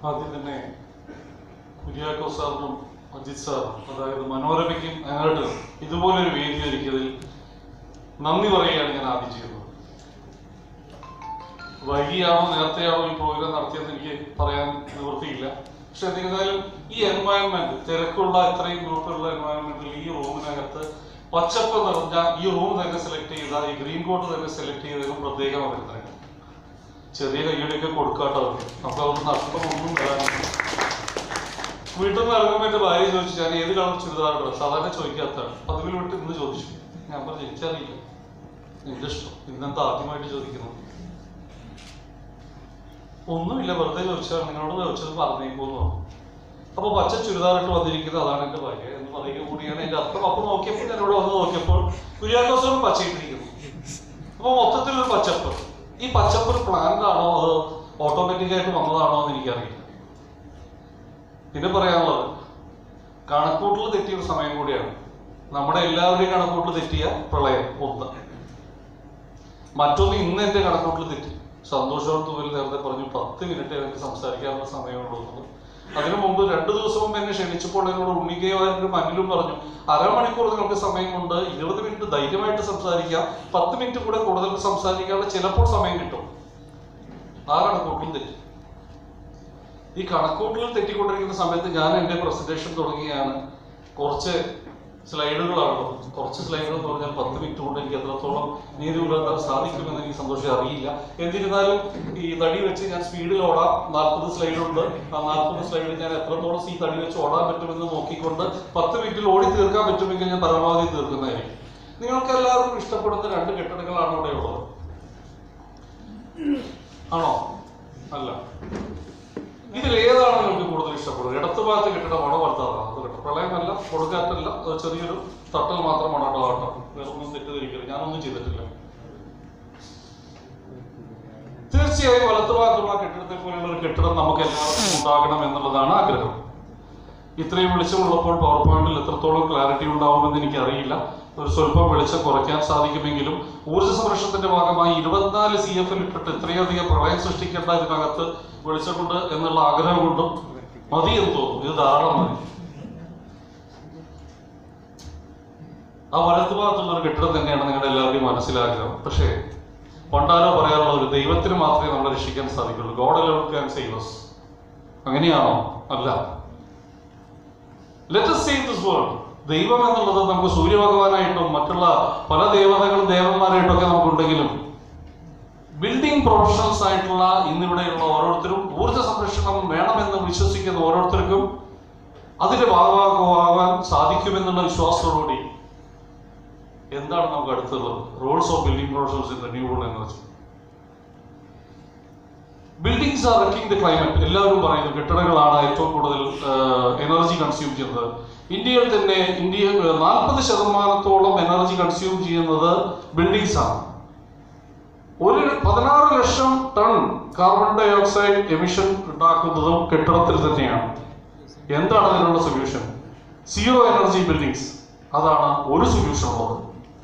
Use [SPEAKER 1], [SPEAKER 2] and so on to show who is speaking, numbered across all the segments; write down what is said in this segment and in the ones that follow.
[SPEAKER 1] ആദ്യം തന്നെ കുര്യാക്കോ സാറിനും അജിത് സാറും അതായത് മനോരമയ്ക്കും അങ്ങോട്ട് ഇതുപോലൊരു വേദി ഒരുക്കിയതിൽ നന്ദി പറയുകയാണ് ഞാൻ ആദ്യം ചെയ്യുന്നത് വൈകിയാണോ നേരത്തെയാണോ ഈ പ്രോഗ്രാം നടത്തിയെന്ന് എനിക്ക് പറയാൻ നിവൃത്തിയില്ല പക്ഷെ എന്നിരുന്നാലും ഈ എൻവയൺമെന്റ് തിരക്കുള്ള ഇത്രയും ഗ്രൂപ്പുള്ള എൻവയൺമെന്റിൽ ഈ റൂമിനകത്ത് പച്ചപ്പ് നിറഞ്ഞ ഈ റൂം തന്നെ സെലക്ട് ചെയ്ത ഈ ഗ്രീൻ കോട്ട് തന്നെ സെലക്ട് ചെയ്തതിനും പ്രത്യേകം അഭിനന്ദനങ്ങൾ ചെറിയ കൈയടിയൊക്കെ കൊടുക്കാട്ടോ നമുക്ക് അവിടെ നഷ്ടമൊന്നും വരാനില്ല വീട്ടിൽ നിന്ന് ഇറങ്ങുമ്പോൾ എന്റെ ഭാര്യ ചോദിച്ചു ഞാൻ ഏത് കളർ ചുരിദാറുണ്ടോ സാധാരണ ചോദിക്കാത്തതാണ് പതിവിൽ വിട്ട് ഇന്ന് ചോദിച്ചു ഞാൻ പറഞ്ഞു എനിക്കറിയില്ല എന്റെ ഇഷ്ടം ഇന്നെന്താ ആദ്യമായിട്ട് ചോദിക്കുന്നത് ഒന്നുമില്ല വെറുതെ ചോദിച്ചാൽ നിങ്ങളോട് ചോദിച്ചത് പറഞ്ഞേക്കൂന്ന് പറഞ്ഞു അപ്പൊ പച്ച ചുരിദാറിട്ട് വന്നിരിക്കുന്നത് അതാണ് എന്റെ ഭാര്യ എന്ന് പറയുക കൂടിയാണ് എന്റെ അർത്ഥം അപ്പൊ നോക്കിയപ്പോൾ ഞാൻ ഇവിടെ വന്ന് നോക്കിയപ്പോൾ കുര്യാക്കോസോറും പച്ചയിട്ടിരിക്കുന്നു അപ്പൊ മൊത്തത്തിൽ ഒരു പച്ചപ്പ് ഈ പച്ചപ്പ് ഒരു പ്ലാന്റ് ആണോ അത് ഓട്ടോമാറ്റിക് ആയിട്ട് വന്നതാണോ എന്ന് എനിക്കറിയില്ല പിന്നെ പറയാനുള്ളത് കണക്കൂട്ടിൽ തെറ്റിയ ഒരു സമയം കൂടിയാണ് നമ്മുടെ എല്ലാവരുടെയും കണക്കൂട്ടിൽ തെറ്റിയ പ്രളയം ഒന്ന് മറ്റൊന്ന് ഇന്ന് എന്റെ കണക്കൂട്ടിൽ തെറ്റി സന്തോഷവും തുവൽ നേരത്തെ പറഞ്ഞു പത്ത് മിനിറ്റ് എനിക്ക് സംസാരിക്കാനുള്ള സമയമുള്ളൂ എന്നുള്ളത് അതിനു മുമ്പ് രണ്ടു ദിവസം മുമ്പ് എന്നെ ക്ഷണിച്ചപ്പോൾ എന്നോട് ഉണ്ണിക്കയുമായിട്ട് മനിലും പറഞ്ഞു അരമണിക്കൂർ നിങ്ങൾക്ക് സമയമുണ്ട് ഇരുപത് മിനിറ്റ് ധൈര്യമായിട്ട് സംസാരിക്കാം പത്ത് മിനിറ്റ് കൂടെ കൂടുതൽ സംസാരിക്കാനുള്ള ചിലപ്പോൾ സമയം കിട്ടും ആ കണക്കൂട്ടിലും തെറ്റി ഈ കണക്കൂട്ടലിൽ തെറ്റിക്കൊണ്ടിരിക്കുന്ന സമയത്ത് ഞാൻ എന്റെ പ്രസന്റേഷൻ തുടങ്ങിയാണ് കുറച്ച് സ്ലൈഡുകളാണ് കുറച്ച് സ്ലൈഡുകൾ എന്ന് പറഞ്ഞാൽ പത്ത് മിനിറ്റ് കൊണ്ട് എനിക്ക് എത്രത്തോളം നീതി പുലർത്താൻ സാധിക്കുമെന്ന് എനിക്ക് സന്തോഷം അറിയില്ല എന്നിരുന്നാലും ഈ തടി വെച്ച് ഞാൻ സ്പീഡിൽ ഓടാം നാൽപ്പത് സ്ലൈഡുണ്ട് ആ നാൽപ്പത് സ്ലൈഡിൽ ഞാൻ എത്രത്തോളം ഈ തടി വെച്ച് ഓടാൻ പറ്റുമെന്ന് നോക്കിക്കൊണ്ട് പത്ത് മിനിറ്റിൽ ഓടി തീർക്കാൻ പറ്റുമെങ്കിൽ ഞാൻ പരമാവധി തീർക്കുന്നതായിരിക്കും നിങ്ങൾക്ക് എല്ലാവർക്കും ഇഷ്ടപ്പെടുന്ന രണ്ട് കെട്ടിടങ്ങളാണ് ഇവിടെ ഉള്ളത് ആണോ അല്ല ഇതിൽ ഏതാണ് നിങ്ങൾക്ക് കൂടുതൽ ഇഷ്ടപ്പെടുന്നത് ഇടത്ത് ഭാഗത്ത് കെട്ടിടമാണോ വലുതാണോ അത് കെട്ടിടം പ്രളയമല്ല കൊടുക്കാറ്റല്ല അത് ചെറിയൊരു തട്ടൽ മാത്രമാണ് കേട്ടോ ആട്ടം വേറെ ഒന്നും തെറ്റിദ്ധരിക്കരുത് ഞാനൊന്നും ചെയ്തിട്ടില്ല തീർച്ചയായും വലത്ത് ഭാഗത്തുള്ള കെട്ടിടത്തെ പോലെയുള്ള ഒരു കെട്ടിടം നമുക്ക് എല്ലാവർക്കും ഉണ്ടാകണം എന്നുള്ളതാണ് ആഗ്രഹം ഇത്രയും വെളിച്ചമുള്ളപ്പോൾ പവർ പോയിന്റിൽ എത്രത്തോളം ക്ലാരിറ്റി ഉണ്ടാവുമെന്ന് എനിക്കറിയില്ല ഒരു സ്വല്പം വെളിച്ചം കുറയ്ക്കാൻ സാധിക്കുമെങ്കിലും ഊർജ്ജ സംരക്ഷണത്തിന്റെ ഭാഗമായി ഇരുപത്തിനാല് സി എഫ് ഇട്ടിട്ട് ഇത്രയധികം പ്രളയം സൃഷ്ടിക്കേണ്ട ഇതിനകത്ത് വെളിച്ചമുണ്ട് എന്നുള്ള ആഗ്രഹം കൊണ്ടും മതി എന്ന് തോന്നുന്നു ഇത് ധാരാളം മതി ആ വലതുഭാഗത്തുള്ള ഒരു കെട്ടിടം തന്നെയാണ് നിങ്ങളുടെ എല്ലാവരുടെയും മനസ്സിലാഗ്രഹം പക്ഷേ പണ്ടാരോ പറയാനുള്ള ഒരു ദൈവത്തിന് മാത്രമേ നമ്മളെ രക്ഷിക്കാൻ സാധിക്കുള്ളൂ God alone can save us അങ്ങനെയാണോ അല്ല let us save this world ദൈവം എന്നുള്ളത് നമുക്ക് സൂര്യഭഗവാനായിട്ടും മറ്റുള്ള പല ദേവതകളും ദേവന്മാരായിട്ടും ഒക്കെ നമുക്കുണ്ടെങ്കിലും ബിൽഡിംഗ് പ്രൊഫഷണൽസ് ആയിട്ടുള്ള ഇന്നിവിടെയുള്ള ഓരോരുത്തരും ഊർജ്ജ സംരക്ഷണം വേണമെന്ന് വിശ്വസിക്കുന്ന ഓരോരുത്തർക്കും അതിന്റെ ഭാഗമാകാൻ സാധിക്കുമെന്നുള്ള വിശ്വാസത്തോടുകൂടി എന്താണ് നമുക്ക് അടുത്തുള്ളത് roles of building professionals in renewable energy buildings are wrecking the climate എല്ലാവരും പറയുന്നു കെട്ടിടങ്ങളാണ് ഏറ്റവും കൂടുതൽ എനർജി കൺസ്യൂം ചെയ്യുന്നത് ഇന്ത്യയിൽ തന്നെ ഇന്ത്യ നാൽപ്പത് ശതമാനത്തോളം എനർജി കൺസ്യൂം ചെയ്യുന്നത് ബിൽഡിങ്സ് ആണ് ഒരു പതിനാറ് ലക്ഷം ton carbon dioxide emission ഉണ്ടാക്കുന്നതും കെട്ടിടത്തിൽ തന്നെയാണ് എന്താണ് അതിനുള്ള സൊല്യൂഷൻ സീറോ എനർജി ബിൽഡിങ്സ് അതാണ് ഒരു സൊല്യൂഷൻ ഉള്ളത്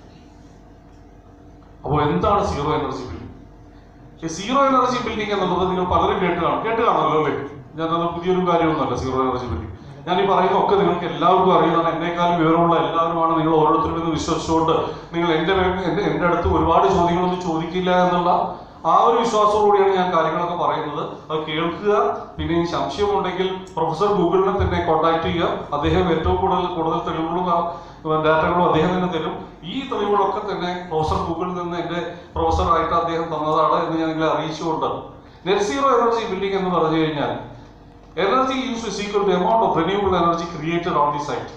[SPEAKER 1] അപ്പോൾ എന്താണ് സീറോ എനർജി ബിൽഡിംഗ് ഈ സീറോ എനർജി ബിൽഡിംഗ് എന്നുള്ളത് നിങ്ങൾ പലരും കേട്ട് കാണും കേട്ട് കാണുമല്ലോ അല്ലേ ഞാനത് പുതിയൊരു കാര്യമൊന്നുമല്ല സീറോ എനർജി ബിൽഡിംഗ് ഞാൻ ഈ പറയുന്ന ഒക്കെ നിങ്ങൾക്ക് എല്ലാവർക്കും അറിയുന്നതാണ് എന്നെക്കാളും വിവരമുള്ള എല്ലാവരുമാണ് നിങ്ങൾ ഓരോരുത്തരും എന്ന് വിശ്വസിച്ചുകൊണ്ട് നിങ്ങൾ എൻ്റെ മേ- എൻ്റെ എൻ്റെ അടുത്ത് ഒരുപാട് ചോദ്യങ്ങളൊന്നും ചോദിക്കില്ല എന്നുള്ള ആ ഒരു വിശ്വാസത്തോടുകൂടിയാണ് ഞാൻ കാര്യങ്ങളൊക്കെ പറയുന്നത് അത് കേൾക്കുക പിന്നെ ഈ സംശയമുണ്ടെങ്കിൽ പ്രൊഫസർ ഗൂഗിളിനെ തന്നെ കോൺടാക്ട് ചെയ്യുക അദ്ദേഹം ഏറ്റവും കൂടുതൽ കൂടുതൽ തെളിവുകളും ആ, ഡാറ്റകളും അദ്ദേഹം തന്നെ തരും ഈ തെളിവുകളൊക്കെ തന്നെ പ്രൊഫസർ ഗൂഗിളിൽ നിന്ന് എൻ്റെ പ്രൊഫസറായിട്ട് അദ്ദേഹം തന്നതാണ് എന്ന് ഞാൻ നിങ്ങളെ അറിയിച്ചുകൊണ്ട് നെറ്റ് സീറോ എനർജി ബിൽഡിംഗ് എന്ന് പറഞ്ഞു കഴിഞ്ഞാൽ energy use is equal to amount of renewable energy created on the site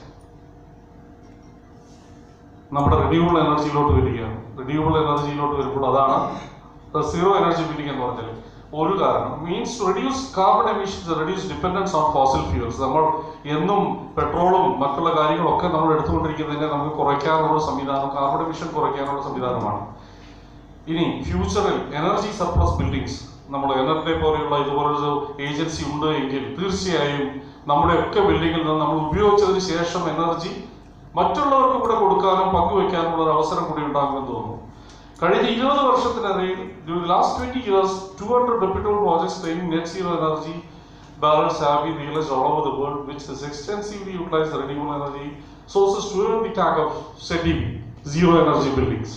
[SPEAKER 1] നമ്മുടെ റിന്യൂവബിൾ എനർജിയിലോട്ട് വരികയാണ് റിന്യൂവബിൾ എനർജിയിലോട്ട് വരുമ്പോൾ അതാണ് സീറോ എനർജി ബിൽഡിംഗ് എന്ന് പറഞ്ഞാൽ ഒരു കാരണം means reduce carbon emissions reduce dependence on fossil fuels നമ്മൾ എന്നും പെട്രോളും മറ്റുള്ള കാര്യങ്ങളൊക്കെ നമ്മൾ എടുത്തുകൊണ്ടിരിക്കുന്നതിനെ നമുക്ക് കുറയ്ക്കാനുള്ള സംവിധാനം കാർബൺ എമിഷൻ കുറയ്ക്കാനുള്ള സംവിധാനമാണ് ഇനി ഫ്യൂച്ചറിൽ എനർജി സർപ്ലസ് ബിൽഡിങ്സ് നമ്മൾ എനർജി പോലെയുള്ള ഇതുപോലൊരു ഏജൻസി ഉണ്ട് എങ്കിൽ തീർച്ചയായും നമ്മുടെ ഒക്കെ ബിൽഡിങ്ങിൽ നിന്ന് നമ്മൾ ഉപയോഗിച്ചതിന് ശേഷം എനർജി മറ്റുള്ളവർക്ക് കൂടെ കൊടുക്കാനും പങ്കുവെക്കാനുള്ള ഒരു അവസരം കൂടി ഉണ്ടാകുമെന്ന് തോന്നുന്നു കഴിഞ്ഞ ഇരുപത് വർഷത്തിനിടയിൽ last twenty years two hundred reputable projects training net zero energy barrels have been realized all over the world, which is extensively utilize the renewable energy sources to even the tag of ZEB, zero energy buildings.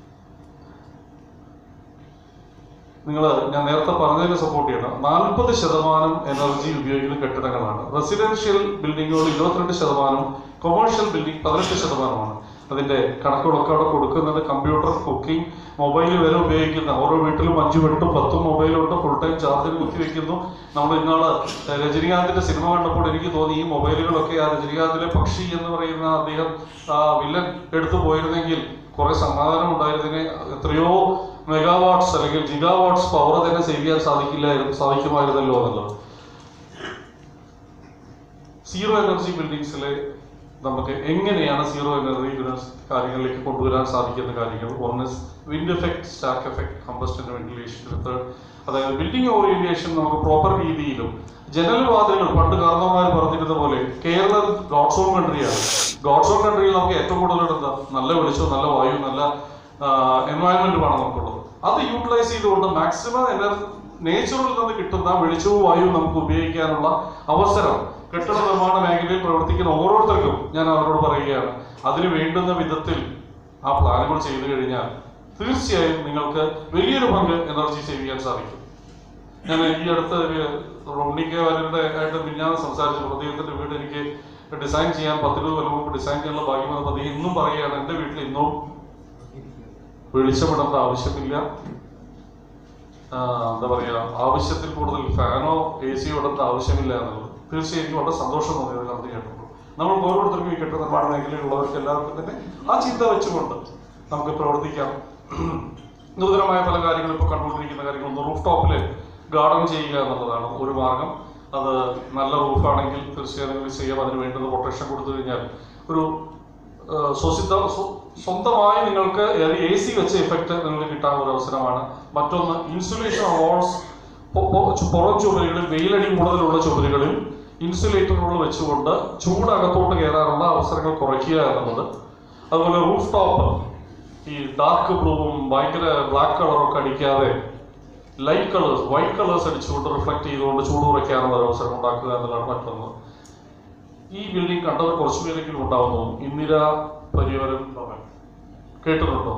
[SPEAKER 1] നിങ്ങൾ ഞാൻ നേരത്തെ പറഞ്ഞതിനെ support ചെയ്യണം നാൽപ്പത് ശതമാനം energy ഉപയോഗിക്കുന്ന കെട്ടിടങ്ങളാണ് residential ബിൽഡിങ്ങുകൾ ഇരുപത്തിരണ്ട് ശതമാനം കൊമേഴ്ഷ്യൽ ബിൽഡിംഗ് പതിനെട്ട് ശതമാനമാണ് അതിന്റെ കണക്കുകളൊക്കെ അവിടെ കൊടുക്കുന്നത് കമ്പ്യൂട്ടർ കുക്കിംഗ് മൊബൈൽ വരെ ഉപയോഗിക്കുന്ന ഓരോ വീട്ടിലും അഞ്ചും എട്ടും പത്തും മൊബൈലുണ്ട് ഫുൾ ടൈം ചാർജിൽ കുത്തിവെക്കുന്നു നമ്മൾ ഇന്നാള് രജനീകാന്തിന്റെ സിനിമ കണ്ടപ്പോൾ എനിക്ക് തോന്നി ഈ മൊബൈലുകളൊക്കെ ആ രജനീകാന്തിലെ പക്ഷി എന്ന് പറയുന്ന അദ്ദേഹം ആ വില്ലൻ എടുത്തു പോയിരുന്നെങ്കിൽ കുറെ സമാധാനം ഉണ്ടായിരുന്നതിന് എത്രയോ മെഗാവാട്ട്സ് അല്ലെങ്കിൽ ജിഗാവാട്ട്സ് പവർ തന്നെ സേവ് ചെയ്യാൻ സാധിക്കില്ലായിരുന്നു സാധിക്കുമായിരുന്നല്ലോ എന്നുള്ളത് സീറോ എനർജി ബിൽഡിങ്സിലെ നമുക്ക് എങ്ങനെയാണ് സീറോ എനർജി കാര്യങ്ങളിലേക്ക് കൊണ്ടുവരാൻ സാധിക്കുന്ന കാര്യങ്ങൾ ഒന്ന് wind effect stack effect combustion ventilation അതായത് ബിൽഡിംഗ് ഓറിയന്റേഷൻ നമുക്ക് പ്രോപ്പർ രീതിയിലും ജനൽ വാതിലുകൾ പണ്ട് കാരണവന്മാർ പറഞ്ഞിരുന്ന പോലെ കേരളം ഗോഡ്സ് ഓൺ കൺട്രിയാണ് ഗോഡ്സ് ഓൺ കൺട്രിയിൽ നമുക്ക് ഏറ്റവും കൂടുതൽ എന്താ നല്ല വെളിച്ചവും നല്ല വായു നല്ല എൻവയൺമെന്റുമാണ് നമുക്കുള്ളത് അത് യൂട്ടിലൈസ് ചെയ്തുകൊണ്ട് മാക്സിമം എനർജി നേച്ചറിൽ നിന്ന് കിട്ടുന്ന വെളിച്ചവും വായുവും നമുക്ക് ഉപയോഗിക്കാനുള്ള അവസരം കെട്ടിട നിർമ്മാണ മേഖലയിൽ പ്രവർത്തിക്കുന്ന ഓരോരുത്തർക്കും ഞാൻ അവരോട് പറയുകയാണ് അതിന് വേണ്ടുന്ന വിധത്തിൽ ആ പ്ലാനുകൾ ചെയ്തു കഴിഞ്ഞാൽ തീർച്ചയായും നിങ്ങൾക്ക് വലിയൊരു പങ്ക് എനർജി സേവ് ചെയ്യാൻ സാധിക്കും ഞാൻ ഈ അടുത്ത് ഉണ്ണിക്ക വാര്യരുടെ ആയിട്ട് മിന്നാന്ന് സംസാരിച്ചു അദ്ദേഹത്തിന്റെ വീട് എനിക്ക് ഡിസൈൻ ചെയ്യാൻ പത്തിരുപത് കൊല്ലം മുമ്പ് ഡിസൈൻ ചെയ്യാനുള്ള ഭാഗ്യം വന്നപ്പോൾ അദ്ദേഹം ഇന്നും പറയുകയാണ് എൻ്റെ വീട്ടിൽ ഇന്നും വെളിച്ചമിടേണ്ട ആവശ്യമില്ല ആ, എന്താ പറയാ ആവശ്യത്തിൽ കൂടുതൽ ഫാനോ എ സിയോ ഇടേണ്ട ആവശ്യമില്ല എന്നുള്ളത് തീർച്ചയായും എനിക്ക് വളരെ സന്തോഷം തോന്നിയത് കണ്ടു കേട്ടപ്പോൾ നമ്മൾ ഓരോരുത്തർക്കും ഈ കെട്ടിട നിർമ്മാണ മേഖലയിലുള്ളവർക്ക് എല്ലാവർക്കും തന്നെ ആ ചിന്ത വെച്ചുകൊണ്ട് നമുക്ക് പ്രവർത്തിക്കാം നൂതനമായ പല കാര്യങ്ങളും ഇപ്പോൾ കണ്ടുകൊണ്ടിരിക്കുന്ന കാര്യങ്ങൾ റൂഫ് ടോപ്പിൽ ഗാർഡൻ ചെയ്യുക എന്നുള്ളതാണ് ഒരു മാർഗം അത് നല്ല റൂഫാണെങ്കിൽ തീർച്ചയായും നിങ്ങൾ ചെയ്യാം അതിന് വേണ്ടുന്ന പ്രൊട്ടക്ഷൻ കൊടുത്തു കഴിഞ്ഞാൽ ഒരു ആ, സ്വസിദ്ധ സ്വ- സ്വന്തമായി നിങ്ങൾക്ക് എ സി വെച്ച എഫക്റ്റ് നിങ്ങൾക്ക് കിട്ടാനുള്ള ഒരു അവസരമാണ് മറ്റൊന്ന് ഇൻസുലേഷൻ വാൾസ് പുറം ചുവരുകളിൽ വെയിലടി കൂടുതലുള്ള ചുവരുകളിൽ ഇൻസുലേറ്ററുകൾ വെച്ചുകൊണ്ട് ചൂട് അകത്തോട്ട് കയറാനുള്ള അവസരങ്ങൾ കുറയ്ക്കുക എന്നുള്ളത് അതുപോലെ റൂഫ് ടോപ്പ് ഈ ഡാർക്ക് ബ്ലൂവും ഭയങ്കര ബ്ലാക്ക് കളറും ഒക്കെ അടിക്കാതെ ലൈറ്റ് കളേഴ്സ് വൈറ്റ് കളേഴ്സ് അടിച്ചുകൊണ്ട് റിഫ്ലക്ട് ചെയ്തുകൊണ്ട് ചൂട് കുറയ്ക്കാനുള്ള ഒരു അവസരം ഉണ്ടാക്കുക എന്നുള്ളതാണ് മറ്റൊന്ന് ഈ ബിൽഡിംഗ് കണ്ടവർ കുറച്ചു പേരെങ്കിലും ഉണ്ടാവുന്നു ഇന്ദിര പരിവരൻ ഭവൻ കേട്ടിട്ടുണ്ടോ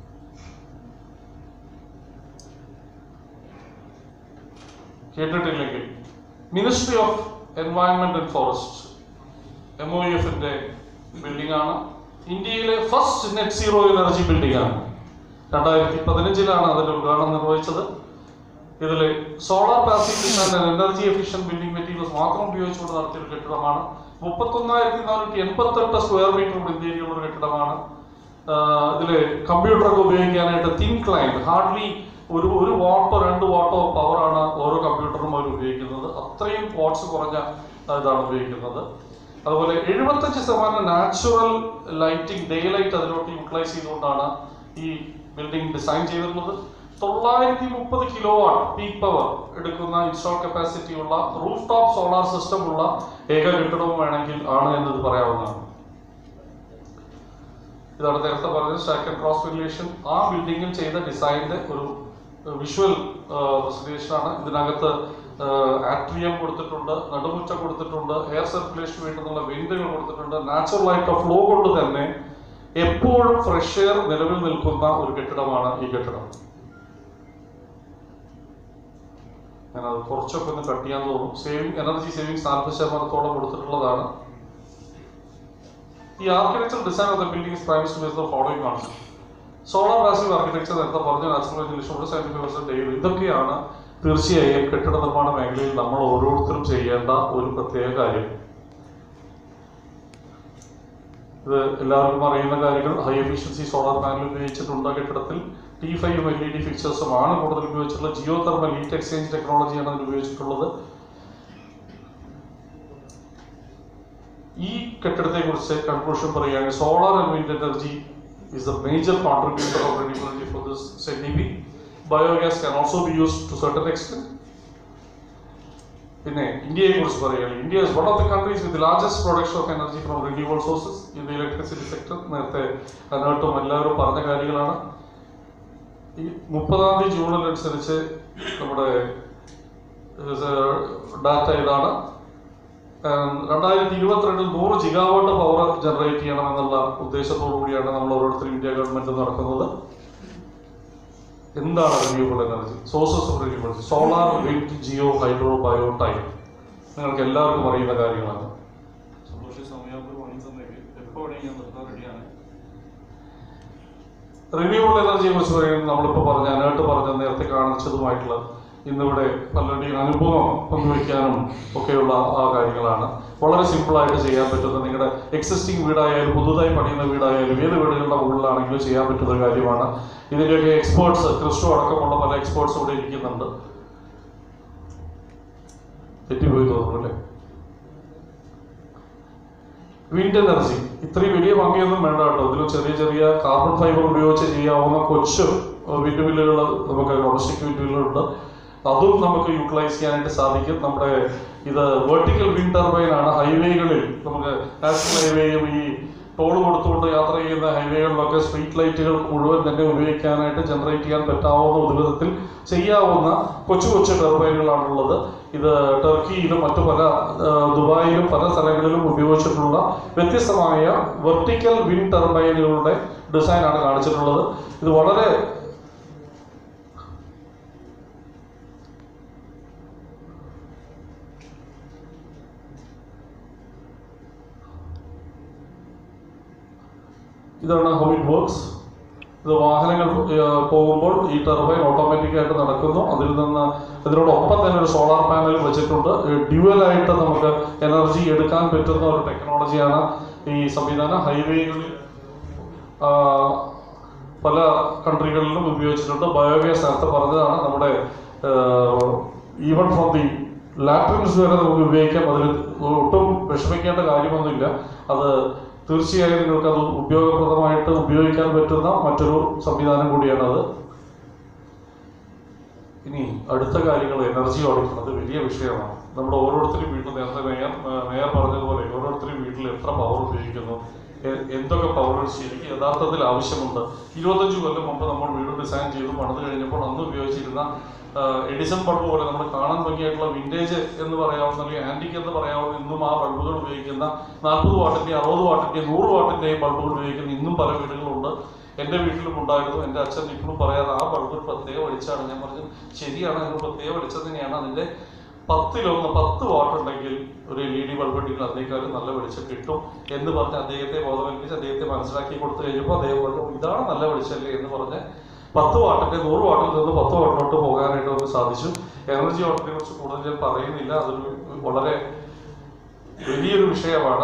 [SPEAKER 1] കേട്ടിട്ടില്ലെങ്കിൽ ministry of environment and forest M O എഫിന്റെ ബിൽഡിംഗ് ആണ് ഇന്ത്യയിലെ first net zero energy building ആണ് രണ്ടായിരത്തി പതിനഞ്ചിലാണ് അതിന്റെ ഉദ്ഘാടനം നിർവഹിച്ചത് ഇതിൽ solar passive design and energy efficient building materials മാത്രം ഉപയോഗിച്ചുകൊണ്ട് നടത്തിയ ഒരു കെട്ടിടമാണ് മുപ്പത്തൊന്നായിരത്തി നാനൂറ്റി എൺപത്തെട്ട് സ്ക്വയർ മീറ്റർ ഇന്ത്യയിലുള്ള ഒരു കെട്ടിടമാണ് ആഹ് ഇതില് കമ്പ്യൂട്ടറൊക്കെ ഉപയോഗിക്കാനായിട്ട് തിൻ ക്ലൈൻറ്റ് ഹാർഡ്ലി ഒരു ഒരു വാട്ടോ രണ്ട് വാട്ടോ പവറാണ് ഓരോ കമ്പ്യൂട്ടറും അവർ ഉപയോഗിക്കുന്നത് അത്രയും വാട്ട്സ് കുറഞ്ഞ ഇതാണ് ഉപയോഗിക്കുന്നത് അതുപോലെ എഴുപത്തഞ്ച് ശതമാനം നാച്ചുറൽ ലൈറ്റിംഗ് ഡേ ലൈറ്റ് അതിലോട്ട് യൂട്ടിലൈസ് ചെയ്തുകൊണ്ടാണ് ഈ ബിൽഡിംഗ് ഡിസൈൻ ചെയ്തിട്ടുള്ളത് തൊള്ളായിരത്തി മുപ്പത് കിലോ വാട്ട് പീക്ക് പവർ എടുക്കുന്ന ഇൻസ്റ്റാൾ കപ്പാസിറ്റി ഉള്ള റൂഫ് ടോപ്പ് സോളാർ സിസ്റ്റം ഉള്ള ഏക കെട്ടിടവും വേണമെങ്കിൽ ആണ് എന്നത് പറയാവുന്നതാണ് ഇതാണ് നേരത്തെ പറഞ്ഞത് സ്റ്റാക്ക് ആൻഡ് ക്രോസ് വെന്റിലേഷൻ ആ ബിൽഡിങ്ങിൽ ചെയ്ത ഡിസൈനിന്റെ ഒരു വിഷ്വൽ പ്രസന്റേഷൻ ആണ് ഇതിനകത്ത് ആട്രിയം കൊടുത്തിട്ടുണ്ട് നടുമുറ്റം കൊടുത്തിട്ടുണ്ട് എയർ സർക്കുലേഷൻ വേണ്ടുന്നുള്ള വെന്റുകൾ കൊടുത്തിട്ടുണ്ട് നാച്ചുറൽ ആയിട്ട് ഫ്ലോ കൊണ്ട് തന്നെ എപ്പോഴും ഫ്രഷ് എയർ നിലവിൽ നിൽക്കുന്ന ഒരു കെട്ടിടമാണ് ഈ കെട്ടിടം ഞാനത് കുറച്ചൊക്കെ ഒന്ന് കട്ട് ചെയ്യാൻ തോന്നും സേവിങ് എനർജി സേവിങ്സ് നാൽപ്പത് ശതമാനത്തോളം കൊടുത്തിട്ടുള്ളതാണ് ഈ architecture design of the building prefers to the following ആണ് സോളാർ പാസീവ് ആർക്കിടെക്ചർ നേരത്തെ പറഞ്ഞ നാച്ചുറൽ വെന്റിലേഷൻ സയന്റിഫിക് പെർസെന്റ് ഇതൊക്കെയാണ് തീർച്ചയായും കെട്ടിട നിർമ്മാണ മേഖലയിൽ നമ്മൾ ഓരോരുത്തരും ചെയ്യേണ്ട ഒരു പ്രത്യേക കാര്യം ഇത് എല്ലാവർക്കും അറിയുന്ന കാര്യങ്ങൾ ഹൈ എഫിഷ്യൻസി സോളാർ പാനൽ ഉപയോഗിച്ചിട്ടുണ്ട് കെട്ടിടത്തിൽ T five L E D ഫിക്ചേഴ്സും ആണ് കൂടുതൽ ഉപയോഗിച്ചിട്ടുള്ളത് ജിയോ തെർമൽ ഹീറ്റ് എക്സ്ചേഞ്ച് ടെക്നോളജിയാണ് അതിൽ ഉപയോഗിച്ചിട്ടുള്ളത് ഈ കെട്ടിടത്തെ കുറിച്ച് കൺക്ലൂഷൻ പറയുകയാണെങ്കിൽ solar and wind energy is the major contributor of renewable energy for this ZDB. Biogas can also be used to certain extent. പിന്നെ ഇന്ത്യയെ കുറിച്ച് പറയുകയാണെങ്കിൽ India is one of the countries with largest production of energy from renewable sources in the electricity sector നേരത്തെ അതിനകത്തും എല്ലാവരും പറഞ്ഞ കാര്യങ്ങളാണ് ഈ മുപ്പതാം തീയതി ജൂണിൽ അനുസരിച്ച് നമ്മുടെ ഡാറ്റ ഇതാണ് ഉം, രണ്ടായിരത്തി ഇരുപത്തിരണ്ടിൽ നൂറ് ജിഗാവാട്ട് പവർ ജനറേറ്റ് ചെയ്യണം എന്നുള്ള ഉദ്ദേശത്തോടു കൂടിയാണ് നമ്മൾ ഓരോരുത്തരും ഇന്ത്യ ഗവൺമെന്റ് നടക്കുന്നത് എന്താണ് renewable energy sources of renewable solar wind geo hydro bio time നിങ്ങൾക്ക് എല്ലാവർക്കും അറിയുന്ന കാര്യങ്ങളാണ് സന്തോഷി സമയാകുമ്പോൾ വാങ്ങി തന്നേക്ക് എപ്പോൾ വേണമെങ്കിൽ ഞാൻ നിർത്താൻ റെഡിയാണ് റിന്യൂവബിൾ എനർജിയെ കുറിച്ച് പറയുന്നത് നമ്മളിപ്പോൾ പറഞ്ഞ അനേട്ട് പറഞ്ഞ നേരത്തെ കാണിച്ചതുമായിട്ടുള്ള ഇന്നിവിടെ പലരുടെയും അനുഭവം പങ്കുവയ്ക്കാനും ഒക്കെയുള്ള ആ കാര്യങ്ങളാണ് വളരെ സിമ്പിളായിട്ട് ചെയ്യാൻ പറ്റുന്ന നിങ്ങളുടെ എക്സിസ്റ്റിംഗ് വീടായാലും പുതുതായി പണിയുന്ന വീടായാലും ഏത് വീടുകളുടെ മുകളിലാണെങ്കിലും ചെയ്യാൻ പറ്റുന്ന ഒരു കാര്യമാണ് ഇതിൻ്റെയൊക്കെ എക്സ്പേർട്സ് ക്രിസ്റ്റോ അടക്കമുള്ള പല എക്സ്പേർട്സ് ഇവിടെ ഇരിക്കുന്നുണ്ട് തെറ്റിപ്പോയി തോന്നുന്നു അല്ലേ വിൻഡ് എനർജി ഇത്രയും വലിയ ഭംഗിയൊന്നും വേണ്ട കേട്ടോ ഇതിൽ ചെറിയ ചെറിയ കാർബൺ ഫൈബർ ഉപയോഗിച്ച് ചെയ്യാവുന്ന കൊച്ചു വിൻഡ് മില്ലുകൾ നമുക്ക് ഡൊമസ്റ്റിക് വിൻഡ് മില്ലുകളുണ്ട് അതും നമുക്ക് യൂട്ടിലൈസ് ചെയ്യാനായിട്ട് സാധിക്കും നമ്മുടെ ഇത് വെർട്ടിക്കൽ വിൻഡ് ടർബൈൻ ആണ് ഹൈവേകളിൽ നമുക്ക് നാഷണൽ ഹൈവേയും ഈ ടോൾ കൊടുത്തുകൊണ്ട് യാത്ര ചെയ്യുന്ന ഹൈവേകളിലൊക്കെ സ്ട്രീറ്റ് ലൈറ്റുകൾ മുഴുവൻ തന്നെ ഉപയോഗിക്കാനായിട്ട് ജനറേറ്റ് ചെയ്യാൻ പറ്റാവുന്ന വിധത്തിൽ ചെയ്യാവുന്ന കൊച്ചു കൊച്ചു ടർബൈനുകളാണുള്ളത് ഇത് ടർക്കിയിലും മറ്റു പല ആ, ദുബായിലും പല സ്ഥലങ്ങളിലും ഉപയോഗിച്ചിട്ടുള്ള വ്യത്യസ്തമായ വെർട്ടിക്കൽ വിൻഡ് ടർബൈനുകളുടെ ഡിസൈനാണ് കാണിച്ചിട്ടുള്ളത് ഇത് വളരെ ഇതാണ് ഹൗ ഇറ്റ് വർക്ക്സ് ഇത് വാഹനങ്ങൾ ഏർ, പോകുമ്പോൾ ഈ ടർബൈൻ ഓട്ടോമാറ്റിക് ആയിട്ട് നടക്കുന്നു അതിൽ നിന്ന് ഇതിനോടൊപ്പം തന്നെ ഒരു സോളാർ പാനൽ വെച്ചിട്ടുണ്ട് ഡ്യുവൽ ആയിട്ട് നമുക്ക് എനർജി എടുക്കാൻ പറ്റുന്ന ഒരു ടെക്നോളജിയാണ് ഈ സംവിധാനം ഹൈവേകളിൽ ആ, പല കൺട്രികളിലും ഉപയോഗിച്ചിട്ടുണ്ട് ബയോഗ്യാസ് നേരത്തെ പറഞ്ഞതാണ് നമ്മുടെ ഈവൻ ഫ്രോം ദി ലാട്രിൻസ് വരെ നമുക്ക് ഉപയോഗിക്കാം അതിൽ ഒട്ടും വിഷമിക്കേണ്ട കാര്യമൊന്നുമില്ല അത് തീർച്ചയായും നിങ്ങൾക്ക് അത് ഉപയോഗപ്രദമായിട്ട് ഉപയോഗിക്കാൻ പറ്റുന്ന മറ്റൊരു സംവിധാനം കൂടിയാണ് അത് ഇനി അടുത്ത കാര്യങ്ങൾ എനർജി ഓഡിറ്റ് അത് വലിയ വിഷയമാണ് നമ്മുടെ ഓരോരുത്തരും വീട്ടിൽ നേരത്തെ മേയർ ഏർ മേയർ പറഞ്ഞതുപോലെ ഓരോരുത്തരും വീട്ടിൽ എത്ര പവർ ഉപയോഗിക്കുന്നു എ- എന്തൊക്കെ പവർ ശരിക്കും യഥാർത്ഥത്തിൽ ആവശ്യമുണ്ട് ഇരുപത്തഞ്ച് കൊല്ലം മുമ്പ് നമ്മൾ വീട് ഡിസൈൻ ചെയ്ത് പണിത് കഴിഞ്ഞപ്പോൾ അന്ന് ഉപയോഗിച്ചിരുന്ന ആ, എഡിസൺ ബൾബ് പോലെ നമ്മൾ കാണാൻ ഭംഗിയായിട്ടുള്ള വിന്റേജ് എന്ന് പറയാവുന്ന അല്ലെങ്കിൽ ആന്റിക് എന്ന് പറയാവുന്ന ഇന്നും ആ ബൾബുകൾ ഉപയോഗിക്കുന്ന നാൽപ്പത് വാട്ടിന്റെ അറുപത് വാട്ടിന്റെ നൂറ് വാട്ടിന്റെ ബൾബുകൾ ഉപയോഗിക്കുന്ന ഇന്നും പല വീടുകളുണ്ട് എൻ്റെ വീട്ടിലും ഉണ്ടായിരുന്നു എൻ്റെ അച്ഛൻ ഇപ്പോഴും പറയാറ് ആ ബൾബ് ഒരു പ്രത്യേക വെളിച്ചാണ് ഞാൻ പറഞ്ഞു ശരിയാണ് അതിന് പ്രത്യേക വെളിച്ചം തന്നെയാണ് അതിൻ്റെ പത്തിലൊന്ന് പത്ത് വാട്ട് ഉണ്ടെങ്കിൽ ഒരു എൽ ഇ ഡി ബൾബ് ഉണ്ടെങ്കിൽ അതിനേക്കാളും നല്ല വെളിച്ചം കിട്ടും എന്ന് പറഞ്ഞ് അദ്ദേഹത്തെ ബോധവൽപ്പിച്ച് അദ്ദേഹത്തെ മനസ്സിലാക്കി കൊടുത്തു കഴിഞ്ഞപ്പോൾ അദ്ദേഹം പറഞ്ഞു ഇതാണ് നല്ല വെളിച്ചമല്ലേ എന്ന് പറഞ്ഞ് പത്ത് വാട്ടിന്റെ നൂറ് വാട്ടിൽ നിന്ന് പത്ത് വാട്ടിലോട്ട് പോകാനായിട്ട് നമുക്ക് സാധിച്ചു എനർജി വാട്ടിനെ കുറിച്ച് കൂടുതൽ ഞാൻ പറയുന്നില്ല അതൊരു വളരെ വലിയൊരു വിഷയമാണ്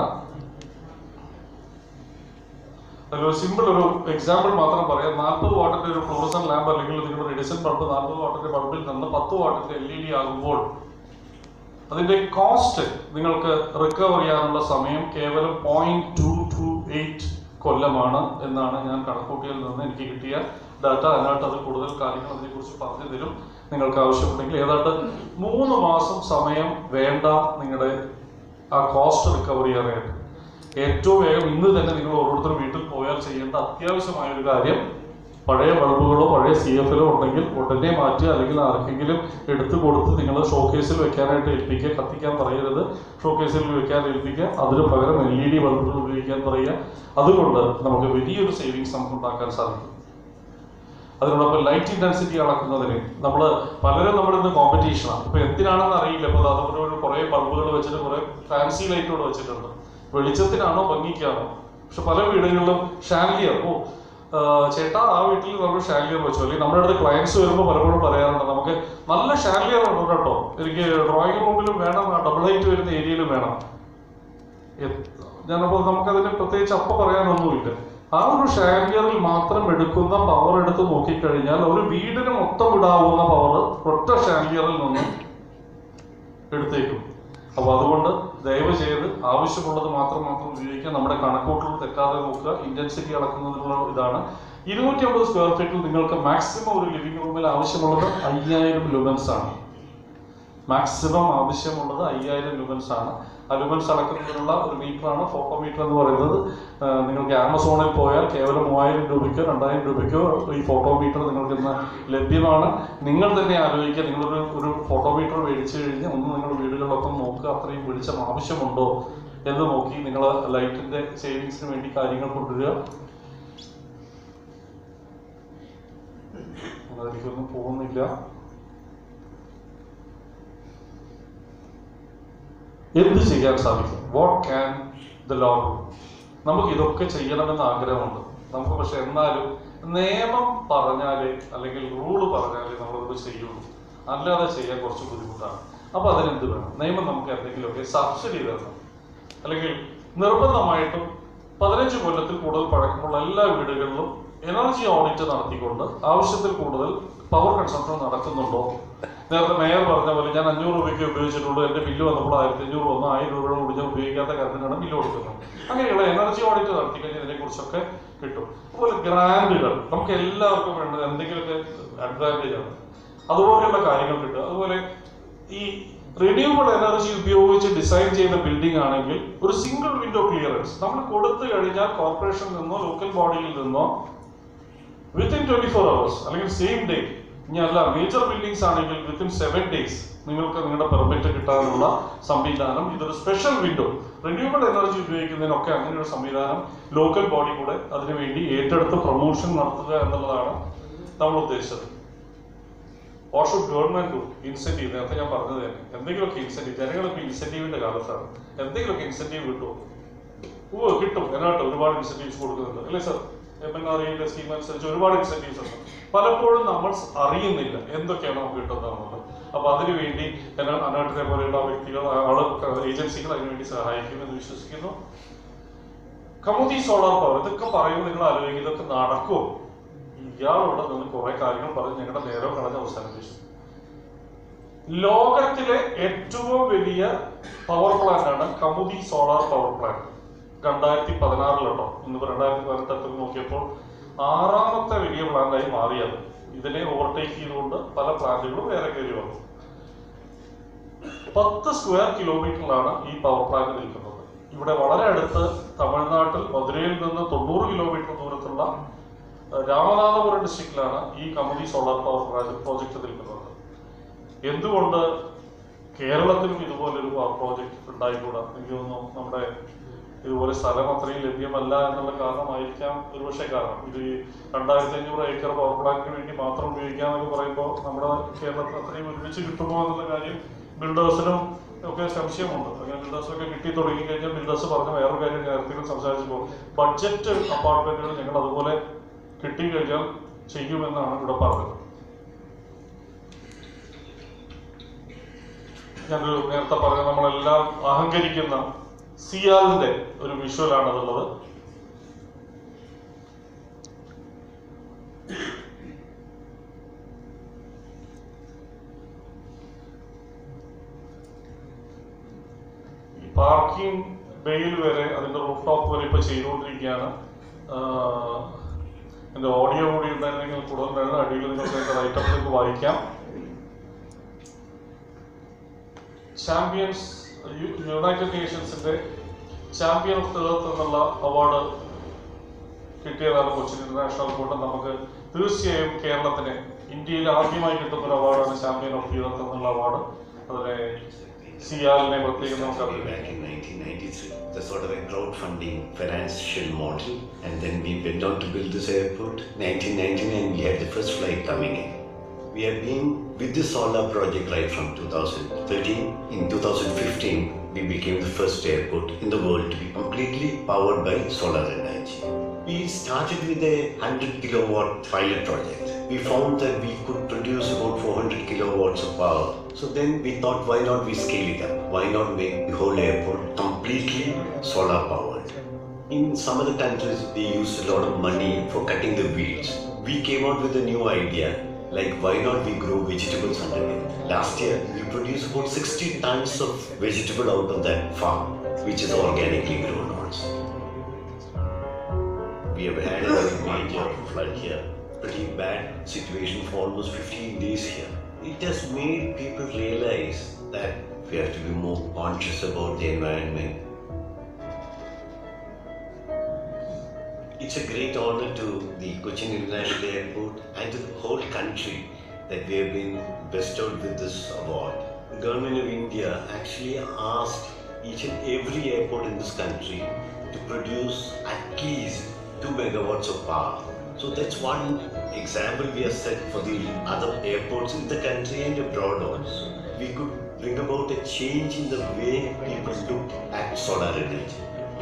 [SPEAKER 1] അതിലൊരു സിമ്പിൾ ഒരു എക്സാമ്പിൾ മാത്രം പറയാം നാൽപ്പത് വാട്ടിന്റെ ഒരു ഫ്ലോറസൻ ലാമ്പ് അല്ലെങ്കിൽ നിങ്ങളുടെ എഡിസൺ ബൾബ് നാൽപ്പത് വാട്ടിന്റെ ബൾബിൽ നിന്ന് പത്ത് വാട്ടിന്റെ എൽ ഇ ഡി ആകുമ്പോൾ അതിന്റെ കോസ്റ്റ് നിങ്ങൾക്ക് റിക്കവർ ചെയ്യാനുള്ള സമയം കേവലം പോയിന്റ് ടു ടു എയ്റ്റ് കൊല്ലമാണ് എന്നാണ് ഞാൻ കണക്കൂട്ടിയിൽ നിന്ന് എനിക്ക് കിട്ടിയ ഡാറ്റ അതിനകത്ത് അത് കൂടുതൽ കാര്യങ്ങൾ അതിനെക്കുറിച്ച് പറഞ്ഞു തരും നിങ്ങൾക്ക് ആവശ്യമുണ്ടെങ്കിൽ ഏതാണ്ട് മൂന്ന് മാസം സമയം വേണ്ട നിങ്ങളുടെ ആ കോസ്റ്റ് റിക്കവർ ചെയ്യാനായിട്ട് ഏറ്റവും വേഗം ഇന്ന് തന്നെ നിങ്ങൾ ഓരോരുത്തരും വീട്ടിൽ പോയാൽ ചെയ്യേണ്ട അത്യാവശ്യമായ ഒരു കാര്യം പഴയ ബൾബുകളോ പഴയ സി എഫിലോ ഉണ്ടെങ്കിൽ ഉടനെ മാറ്റുക അല്ലെങ്കിൽ ആർക്കെങ്കിലും എടുത്തു കൊടുത്ത് നിങ്ങൾ ഷോക്കേസിൽ വെക്കാനായിട്ട് ഏൽപ്പിക്കുക കത്തിക്കാൻ പറയരുത് ഷോക്കേസിൽ വെക്കാൻ ഏൽപ്പിക്കുക അതിന് പകരം എൽ ഇ ഡി ബൾബുകൾ ഉപയോഗിക്കാൻ പറയുക അതുകൊണ്ട് നമുക്ക് വലിയൊരു സേവിങ്സ് നമുക്ക് ഉണ്ടാക്കാൻ സാധിക്കും അതിനോടൊപ്പം ലൈറ്റ് ഇന്റൻസിറ്റി അളക്കുന്നതിന് നമ്മൾ പലരും നമ്മുടെ ഇന്ന് കോമ്പറ്റീഷനാണ് ഇപ്പൊ എന്തിനാണെന്ന് അറിയില്ല ഇപ്പൊ അതുപോലെ ഒരു കുറെ ബൾബുകൾ വെച്ചിട്ട് കുറെ ഫാൻസി ലൈറ്റുകൾ വെച്ചിട്ടുണ്ട് വെളിച്ചത്തിനാണോ ഭംഗിക്കാണോ പക്ഷെ പല വീടുകളിലും ഷാൻലിയർ ഓ ആ, ചേട്ടാ ആ വീട്ടിൽ നമ്മൾ ഷാൻലിയർ വെച്ചു അല്ലെങ്കിൽ നമ്മുടെ അടുത്ത് ക്ലയൻസ് വരുമ്പോൾ പലപ്പോഴും പറയാറുണ്ട് നമുക്ക് നല്ല ഷാൻലിയർ ഉണ്ട് കേട്ടോ എനിക്ക് ഡ്രോയിങ് റൂമിലും വേണം ഡബിൾ ലൈറ്റ് വരുന്ന ഏരിയയിലും വേണം എ- ഞാനപ്പോൾ നമുക്കതിന് പ്രത്യേകിച്ച് അപ്പൊ പറയാനൊന്നുമില്ല ആ ഒരു ഷാരിയറിൽ മാത്രം എടുക്കുന്ന പവർ എടുത്ത് നോക്കിക്കഴിഞ്ഞാൽ ഒരു വീടിന് മൊത്തം ഇടാവുന്ന പവർ ഒറ്റ ഷാരിയറിൽ നിന്ന് എടുത്തേക്കും അപ്പൊ അതുകൊണ്ട് ദയവ് ചെയ്ത് ആവശ്യമുള്ളത് മാത്രം മാത്രം ഉപയോഗിക്കുക നമ്മുടെ കണക്കൂട്ടൽ തെറ്റാതെ നോക്കുക ഇന്റൻസിറ്റി അളക്കുന്നതിനുള്ള ഇതാണ് ഇരുന്നൂറ്റി അമ്പത് സ്ക്വയർ ഫീറ്റിൽ നിങ്ങൾക്ക് മാക്സിമം ഒരു ലിവിംഗ് റൂമിൽ ആവശ്യമുള്ളത് അയ്യായിരം ലുമൻസ് ആണ് മാക്സിമം ആവശ്യമുള്ളത് അയ്യായിരം ലുമൻസ് ആണ് ആ ലുമൻസ് അളക്കുന്നതിനുള്ള ഒരു മീറ്ററാണ് ഫോട്ടോ മീറ്റർ എന്ന് പറയുന്നത് ആ, നിങ്ങൾക്ക് ആമസോണിൽ പോയാൽ കേവലം മൂവായിരം രൂപയ്ക്കോ രണ്ടായിരം രൂപയ്ക്കോ ഈ ഫോട്ടോ മീറ്റർ നിങ്ങൾക്ക് ഇന്ന് ലഭ്യമാണ് നിങ്ങൾ തന്നെ ആലോചിക്കുക നിങ്ങളൊരു ഒരു ഫോട്ടോ മീറ്റർ മേടിച്ചു കഴിഞ്ഞ് ഒന്ന് നിങ്ങൾ വീടുകളിലൊക്കെ നോക്കുക അത്രയും വെളിച്ചം ആവശ്യമുണ്ടോ എന്ന് നോക്കി നിങ്ങൾ ലൈറ്റിന്റെ സേവിങ്സിന് വേണ്ടി കാര്യങ്ങൾ കൊണ്ടുവരിക അതെനിക്കൊന്നും പോകുന്നില്ല എന്ത് ചെയ്യാൻ സാധിക്കും what can the law do നമുക്ക് ഇതൊക്കെ ചെയ്യണമെന്ന് ആഗ്രഹമുണ്ട് നമുക്ക് പക്ഷെ എന്നാലും നിയമം പറഞ്ഞാലേ അല്ലെങ്കിൽ റൂള് പറഞ്ഞാലേ നമ്മളത് ചെയ്യുള്ളൂ അല്ലാതെ ചെയ്യാൻ കുറച്ച് ബുദ്ധിമുട്ടാണ് അപ്പൊ അതിനെന്ത് വേണം നിയമം നമുക്ക് എന്തെങ്കിലുമൊക്കെ സബ്സിഡി തരണം അല്ലെങ്കിൽ നിർബന്ധമായിട്ടും പതിനഞ്ച് കൊല്ലത്തിൽ കൂടുതൽ പഴക്കമുള്ള എല്ലാ വീടുകളിലും എനർജി ഓഡിറ്റ് നടത്തിക്കൊണ്ട് ആവശ്യത്തിൽ കൂടുതൽ പവർ കൺസംഷൻ നടക്കുന്നുണ്ടോ നേരത്തെ മേയർ പറഞ്ഞ പോലെ ഞാൻ അഞ്ഞൂറ് രൂപയ്ക്ക് ഉപയോഗിച്ചിട്ടുള്ളൂ എന്റെ ബില്ല് വന്നപ്പോൾ ആയിരത്തി അഞ്ഞൂറ് വന്നു ആയിരം രൂപയുടെ കൂടി ഞാൻ ഉപയോഗിക്കാത്ത കറണ്ടിനാണ് ബില്ല് കൊടുക്കുന്നത് അങ്ങനെയുള്ള എനർജി ഓഡിറ്റ് നടത്തി കഴിഞ്ഞാൽ ഇതിനെ കുറിച്ചൊക്കെ കിട്ടും അതുപോലെ ഗ്രാൻഡുകൾ നമുക്ക് എല്ലാവർക്കും വേണ്ടത് എന്തെങ്കിലുമൊക്കെ അഡ്വാൻറ്റേജ് ആണ് അതുപോലെയുള്ള കാര്യങ്ങൾ കിട്ടുക അതുപോലെ ഈ റിന്യൂവബിൾ എനർജി ഉപയോഗിച്ച് ഡിസൈൻ ചെയ്യുന്ന ബിൽഡിംഗ് ആണെങ്കിൽ ഒരു സിംഗിൾ വിൻഡോ ക്ലിയറൻസ് നമ്മൾ കൊടുത്തു കഴിഞ്ഞാൽ കോർപ്പറേഷനിൽ നിന്നോ ലോക്കൽ ബോഡിയിൽ നിന്നോ വിത്തിൻ ട്വന്റി ഫോർ അവേഴ്സ് അല്ലെങ്കിൽ സെയിം ഡേ ഇനി അല്ല മേജർ ബിൽഡിംഗ്സ് ആണെങ്കിൽ വിത്തിൻ സെവൻ ഡേയ്സ് നിങ്ങൾക്ക് നിങ്ങളുടെ പെർമിറ്റ് കിട്ടാനുള്ള സംവിധാനം ഇതൊരു സ്പെഷ്യൽ വിൻഡോ റിന്യൂവബിൾ എനർജി ഉപയോഗിക്കുന്നതിനൊക്കെ അങ്ങനെ ഒരു സംവിധാനം ലോക്കൽ ബോഡി കൂടെ അതിനുവേണ്ടി ഏറ്റെടുത്ത് പ്രൊമോഷൻ നടത്തുക എന്നുള്ളതാണ് നമ്മൾ ഉദ്ദേശിച്ചത് what should government do incentive നേരത്തെ ഞാൻ പറഞ്ഞത് തന്നെ എന്തെങ്കിലുമൊക്കെ ഇൻസെന്റീവ് ജനങ്ങളിപ്പോൾ ഇൻസെന്റീവിന്റെ കാലത്താണ് എന്തെങ്കിലുമൊക്കെ ഇൻസെന്റീവ് കിട്ടുമോ ഓ കിട്ടും എന്നാട്ട് ഒരുപാട് ഇൻസെന്റീവ്സ് കൊടുക്കുന്നുണ്ട് അല്ലേ സർ എം എൻ ആർ ഇയുടെ സ്കീം അനുസരിച്ച് ഒരുപാട് ഇൻസെന്റീവ്സ് ഉണ്ട് പലപ്പോഴും നമ്മൾ സ് അറിയുന്നില്ല എന്തൊക്കെയാണ് നമുക്ക് കിട്ടുന്നതെന്നുള്ളത് അപ്പൊ അതിനുവേണ്ടി എന്നാൽ അനാട്ടിനെ പോലെയുള്ള വ്യക്തികൾ ആള് ഏജൻസികൾ അതിനുവേണ്ടി സഹായിക്കുമെന്ന് വിശ്വസിക്കുന്നു കമുദി സോളാർ പവർ ഇതൊക്കെ പറയുമ്പോൾ നിങ്ങൾ ആലോചിക്കും ഇതൊക്കെ നടക്കുമോ ഇയാളോട് നിന്ന് കുറെ കാര്യങ്ങൾ പറഞ്ഞ് ഞങ്ങളുടെ നേരം കളഞ്ഞ അവസാനിപ്പിച്ചു ലോകത്തിലെ ഏറ്റവും വലിയ പവർ പ്ലാന്റ് ആണ് കമുദി സോളാർ പവർ പ്ലാന്റ് രണ്ടായിരത്തി പതിനാറിലുണ്ടോ ഇന്നിപ്പോ രണ്ടായിരത്തി പതിനെട്ടിൽ നോക്കിയപ്പോൾ ആറാമത്തെ വലിയ പ്ലാന്റായി മാറിയത് ഇതിനെ ഓവർടേക്ക് ചെയ്തുകൊണ്ട് പല പ്ലാന്റുകളും വേറെ കയറി വന്നു പത്ത് സ്ക്വയർ കിലോമീറ്ററിലാണ് ഈ പവർ പ്ലാന്റ് നിൽക്കുന്നത് ഇവിടെ വളരെ അടുത്ത് തമിഴ്നാട്ടിൽ മധുരയിൽ നിന്ന് തൊണ്ണൂറ് കിലോമീറ്റർ ദൂരത്തുള്ള ഏഹ്, രാമനാഥപുരം ഡിസ്ട്രിക്റ്റിലാണ് ഈ കമുദി സോളാർ പവർ പ്രോജക്റ്റ് നിൽക്കുന്നത് എന്തുകൊണ്ട് കേരളത്തിലും ഇതുപോലൊരു പവർ പ്രോജക്റ്റ് ഉണ്ടായിക്കൂടാ എനിക്ക് തോന്നുന്നു നമ്മുടെ ഇതുപോലെ സ്ഥലം അത്രയും ലഭ്യമല്ല എന്നുള്ള കാരണമായിരിക്കാം ഒരുപക്ഷെ കാരണം ഇത് ഈ രണ്ടായിരത്തി അഞ്ഞൂറ് ഏക്കർ പവർ പ്ലാന്റിന് വേണ്ടി മാത്രം ഉപയോഗിക്കാന്നൊക്കെ പറയുമ്പോൾ നമ്മുടെ കേരളത്തിൽ അത്രയും ഒരുമിച്ച് കിട്ടുമോ എന്നുള്ള കാര്യം ബിൽഡേഴ്സിനും ഒക്കെ സംശയമുണ്ട് അങ്ങനെ ബിൽഡേഴ്സൊക്കെ കിട്ടി തുടങ്ങി കഴിഞ്ഞാൽ ബിൽഡേഴ്സ് പറഞ്ഞ വേറൊരു കാര്യം നേരത്തെ സംസാരിച്ചപ്പോൾ ബഡ്ജറ്റ് അപ്പാർട്ട്മെന്റുകൾ ഞങ്ങൾ അതുപോലെ കിട്ടിക്കഴിഞ്ഞാൽ ചെയ്യുമെന്നാണ് ഇവിടെ പറഞ്ഞത് ഞാനൊരു നേരത്തെ പറഞ്ഞ നമ്മളെല്ലാം അഹങ്കരിക്കുന്ന സിയാലിന്റെ ഒരു വിഷ്വലാണ് അതുള്ളത് ഈ പാർക്കിംഗ് ബെയിൽ വരെ അതിന്റെ റൂഫ് ടോപ്പ് വരെ ഇപ്പൊ ചെയ്തുകൊണ്ടിരിക്കുകയാണ് ആഹ് എന്റെ ഓഡിയോ കൂടി ഉണ്ടായിരുന്നെങ്കിൽ കൂടുതൽ വേണം അടിയിൽ നിങ്ങൾക്ക് എന്റെ റൈറ്റപ്പിലേക്ക് വായിക്കാം ചാമ്പ്യൻസ് യുണൈറ്റഡ് നേഷൻസിന്റെ ചാമ്പ്യൻ ഓഫ് ദ എർത്ത് എന്നുള്ള അവാർഡ് കിട്ടിയതാണ് കൊച്ചിൻ ഇന്റർനാഷണൽ കൂട്ടം നമുക്ക് തീർച്ചയായും കേരളത്തിന് ഇന്ത്യയിൽ ആദ്യമായി കിട്ടുന്ന ഒരു അവാർഡാണ് ചാമ്പ്യൻ ഓഫ് ദി എർത്ത് എന്നുള്ള അവാർഡ് അതിനെ സിയാലിനെ പ്രത്യേകം നമുക്ക്
[SPEAKER 2] Way
[SPEAKER 1] അറിയാം
[SPEAKER 2] back in 1993, the sort of a crowdfunding financial model, and then we went on to build this airport. 1999, we had the first flight coming in. We have been with this solar project right from 2013. In 2015, we became the first airport in the world to be completely powered by solar energy. We started with a 100 kilowatt pilot project. We found that we could produce about 400 kilowatts of power. So then we thought, why not we scale it up? Why not make the whole airport completely solar powered? In some other countries, they use a lot of money for cutting the weeds. We came out with a new idea, like why not we grow vegetables under it? Last year, we produced about 60 tons of vegetable out of that farm, which is organically grown also. We have had a major flood here. Pretty bad situation for almost 15 days here. it has made people realize that we have to be more conscious about the environment. It's a great honor to the Cochin International Airport and to the whole country that we have been bestowed with this award. The government of India actually asked each and every airport in this country to produce at least 2 megawatts of power. So that's one example we have set for the other airports in the country and abroad also. We could bring about a change in the way people look at solar energy.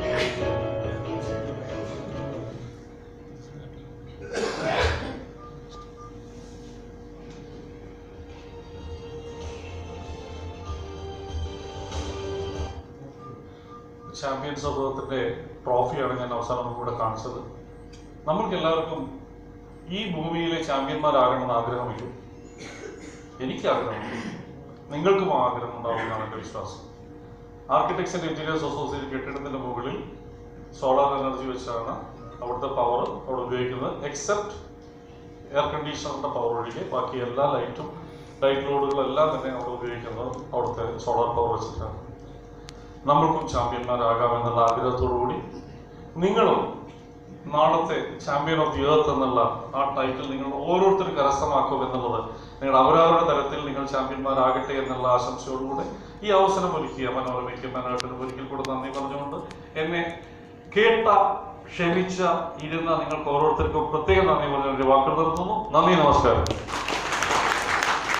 [SPEAKER 1] Champions സംഭവത്തിന്റെ ട്രോഫിയാണ് ഞാൻ അവസാനം ഇവിടെ കാണിച്ചത് നമ്മൾക്ക് എല്ലാവർക്കും ഈ ഭൂമിയിലെ ചാമ്പ്യന്മാരാകണമെന്ന് ആഗ്രഹമില്ല എനിക്ക് ആഗ്രഹമുണ്ട് നിങ്ങൾക്കും ആ ആഗ്രഹം ഉണ്ടാവുമെന്നാണ് എൻ്റെ വിശ്വാസം ആർക്കിടെക്ട്സ് ആൻഡ് എഞ്ചിനീയേഴ്സ് അസോസിയേഷൻ കെട്ടിടത്തിന്റെ മുകളിൽ സോളാർ എനർജി വെച്ചാണ് അവിടുത്തെ പവർ അവിടെ ഉപയോഗിക്കുന്നത് എക്സെപ്റ്റ് എയർ കണ്ടീഷണറിന്റെ പവർ ഒഴികെ ബാക്കി എല്ലാ ലൈറ്റും ലൈറ്റ് ലോഡുകളെല്ലാം തന്നെ അവിടെ ഉപയോഗിക്കുന്നത് അവിടുത്തെ സോളാർ പവർ വെച്ചിട്ടാണ് നമ്മൾക്കും ചാമ്പ്യന്മാരാകാമെന്നുള്ള ആഗ്രഹത്തോടു കൂടി നിങ്ങളും നാളത്തെ ചാമ്പ്യൻ ഓഫ് ദി എർത്ത് എന്നുള്ള ആ ടൈറ്റിൽ നിങ്ങൾ ഓരോരുത്തരും കരസ്ഥമാക്കും എന്നുള്ളത് നിങ്ങൾ അവരവരുടെ തലത്തിൽ നിങ്ങൾ ചാമ്പ്യന്മാരാകട്ടെ എന്നുള്ള ആശംസയോടുകൂടെ ഈ അവസരം ഒരുക്കിയ മനോരമയ്ക്കും മനോരമനും ഒരിക്കൽ കൂടെ നന്ദി പറഞ്ഞുകൊണ്ട് എന്നെ കേട്ട ക്ഷമിച്ച ഇരുന്ന നിങ്ങൾക്ക് ഓരോരുത്തർക്കും പ്രത്യേകം നന്ദി പറഞ്ഞ ഒരു വാക്കുകൾ നിർത്തുന്നു നന്ദി നമസ്കാരം